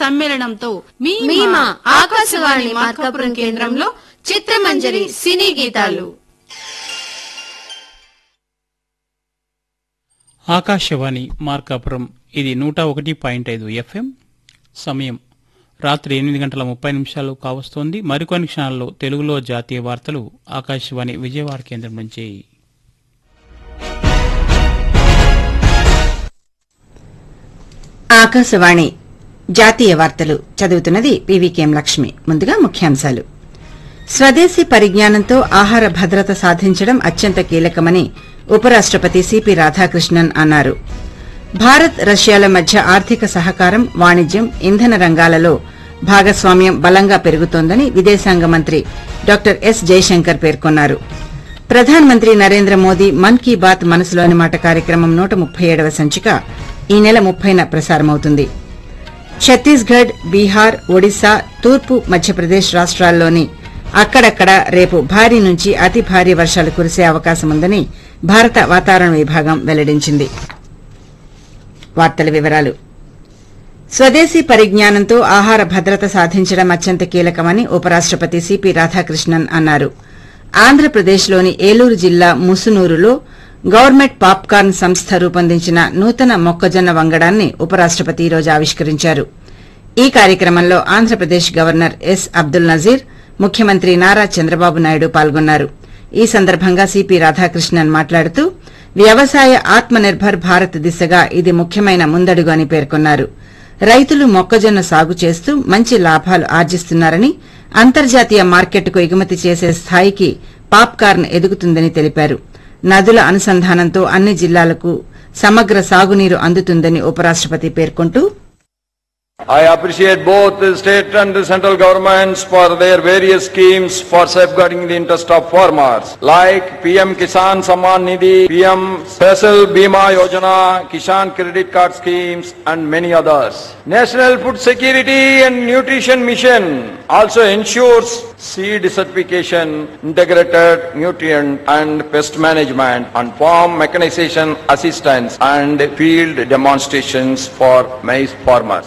సమ్మేళనంతో మీ మీ మా మా ఆకాశవాణి మార్కాపురం కేంద్రంలో చిత్రమంజరి సినీ గీతాలు ఆకాశవాణి మార్కాపురం ఇది నూట ఒకటి పాయింట్ ఐదు ఎఫ్ఎం సమయం రాత్రి ఎనిమిది గంటల ముప్పై నిమిషాలు కావస్తోంది మరికొన్ని క్షణాల్లో తెలుగులో జాతీయ వార్తలు ఆకాశవాణి విజయవాడ కేంద్రం నుంచి ఆకాశవాణి జాతీయ వార్తలు చదువుతున్నది పీవీకేఎం లక్ష్మి ముందుగా ముఖ్యాంశాలు స్వదేశీ పరిజ్ఞానంతో ఆహార భద్రత సాధించడం అత్యంత కీలకమని ఉపరాష్టపతి సిపి రాధాకృష్ణన్ అన్నారు భారత్ రష్యాల మధ్య ఆర్థిక సహకారం వాణిజ్యం ఇంధన రంగాలలో భాగస్వామ్యం బలంగా పెరుగుతోందని విదేశాంగ మంత్రి డాక్టర్ ఎస్ జైశంకర్ పేర్కొన్నారు ప్రధానమంత్రి నరేంద్ర మోదీ మన్ కీ బాత్ మనసులోని మాట కార్యక్రమం నూట ముప్పై ఏడవ సంచిక ఈ నెల ముప్పైన ప్రసారమవుతుంది ఛత్తీస్గఢ్ బీహార్ ఒడిశా తూర్పు మధ్యప్రదేశ్ రాష్ట్రాల్లోని అక్కడక్కడ రేపు భారీ నుంచి అతి భారీ వర్షాలు కురిసే అవకాశముందని భారత వాతావరణ విభాగం వెల్లడించింది వార్తల వివరాలు స్వదేశీ పరిజ్ఞానంతో ఆహార భద్రత సాధించడం అత్యంత కీలకమని ఉపరాష్టపతి సిపి రాధాకృష్ణన్ అన్నారు ఆంధ్రప్రదేశ్లోని ఏలూరు జిల్లా ముసునూరులో గవర్నమెంట్ పాప్కార్న్ సంస్థ రూపొందించిన నూతన మొక్కజొన్న వంగడాన్ని ఉపరాష్టపతి ఈరోజు ఆవిష్కరించారు ఈ కార్యక్రమంలో ఆంధ్రప్రదేశ్ గవర్నర్ ఎస్ అబ్దుల్ నజీర్ ముఖ్యమంత్రి నారా చంద్రబాబు నాయుడు పాల్గొన్నారు ఈ సందర్భంగా సిపి రాధాకృష్ణన్ మాట్లాడుతూ వ్యవసాయ ఆత్మనిర్భర్ భారత్ దిశగా ఇది ముఖ్యమైన ముందడుగు అని పేర్కొన్నారు రైతులు మొక్కజొన్న సాగు చేస్తూ మంచి లాభాలు ఆర్జిస్తున్నారని అంతర్జాతీయ మార్కెట్కు ఎగుమతి చేసే స్థాయికి పాప్కార్న్ ఎదుగుతుందని తెలిపారు నదుల అనుసంధానంతో అన్ని జిల్లాలకు సమగ్ర సాగునీరు అందుతుందని ఉపరాష్టపతి పేర్కొంటూ I appreciate both the state and the central governments for their various schemes for safeguarding the interest of farmers, like PM Kisan Samman Nidhi, PM Special Bima Yojana, Kisan Credit Card schemes, and many others. National Food Security and Nutrition Mission also ensures seed certification, integrated nutrient and pest management, and farm mechanization assistance and field demonstrations for maize farmers.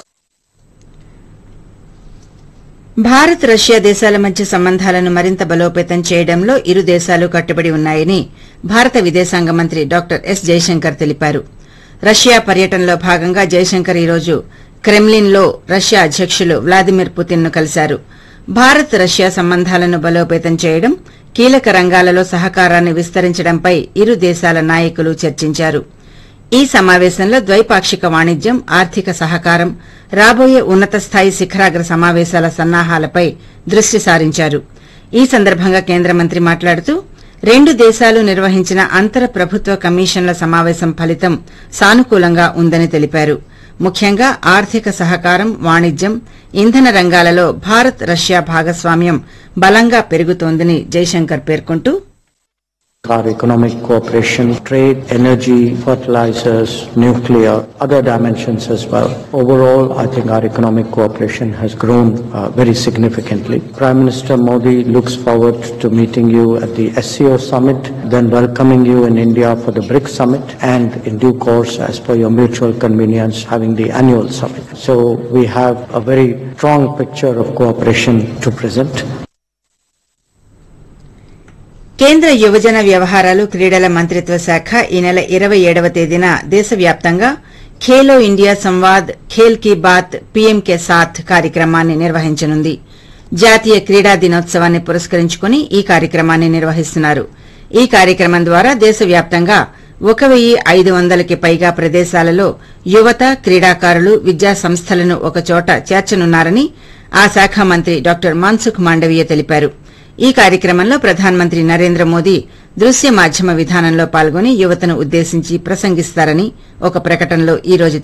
Bharat Russia దేశాల మధ్య సంబంధాలను మరింత బలోపేతం చేయడంలో ఇరు దేశాలు కట్టుబడి ఉన్నాయని భారత విదేశాంగ మంత్రి డాక్టర్ ఎస్ జైశంకర్ తెలిపారు రష్యా పర్యటనలో భాగంగా జైశంకర్ ఈరోజు క్రెమ్లిన్లో రష్యా అధ్యకులు వ్లాదిమిర్ పుతిన్ ను కలిశారు భారత్ రష్యా సంబంధాలను బలోపేతం చేయడం కీలక రంగాలలో సహకారాన్ని విస్తరించడంపై ఇరు దేశాల నాయకులు చర్చించారు ఈ సమావేశంలో ద్వైపాక్షిక వాణిజ్యం ఆర్థిక సహకారం రాబోయే ఉన్నత స్థాయి శిఖరాగ్ర సమావేశాల సన్నాహాలపై దృష్టి సారించారు ఈ సందర్భంగా కేంద్ర మంత్రి మాట్లాడుతూ రెండు దేశాలు నిర్వహించిన అంతర ప్రభుత్వ కమిషన్ల సమావేశం ఫలితం సానుకూలంగా ఉందని తెలిపారు ముఖ్యంగా ఆర్థిక సహకారం వాణిజ్యం ఇంధన రంగాలలో భారత్ రష్యా భాగస్వామ్యం బలంగా పెరుగుతోందని జైశంకర్ పేర్కొంటూ Our economic cooperation, trade, energy, fertilizers, nuclear, other dimensions as well. Overall, I think our economic cooperation has grown uh, very significantly. Prime Minister Modi looks forward to meeting you at the SCO summit, then welcoming you in India for the BRICS summit, and in due course, as per your mutual convenience, having the annual summit. So we have a very strong picture of cooperation to present. కేంద్ర యువజన వ్యవహారాలు క్రీడల మంత్రిత్వ శాఖ ఈ నెల ఇరవై ఏడవ తేదీన దేశవ్యాప్తంగా ఖేలో ఇండియా సంవాద్ ఖేల్ కీ బాత్ పీఎం కే సాథ్ కార్యక్రమాన్ని నిర్వహించనుంది జాతీయ క్రీడా దినోత్సవాన్ని పురస్కరించుకుని ఈ కార్యక్రమాన్ని నిర్వహిస్తున్నారు ఈ కార్యక్రమం ద్వారా దేశవ్యాప్తంగా ఒక వెయ్యి ఐదు వందలకి పైగా ప్రదేశాలలో యువత క్రీడాకారులు విద్యా సంస్థలను ఒకచోట చేర్చనున్నారని ఆ శాఖ మంత్రి డాక్టర్ మన్సుఖ్ మాండవీయ తెలిపారు ఈ కార్యక్రమంలో ప్రధానమంత్రి నరేంద్ర మోదీ దృశ్య మాధ్యమ విధానంలో పాల్గొని యువతను ఉద్దేశించి ప్రసంగిస్తారని ఒక ప్రకటనలో ఈ రోజు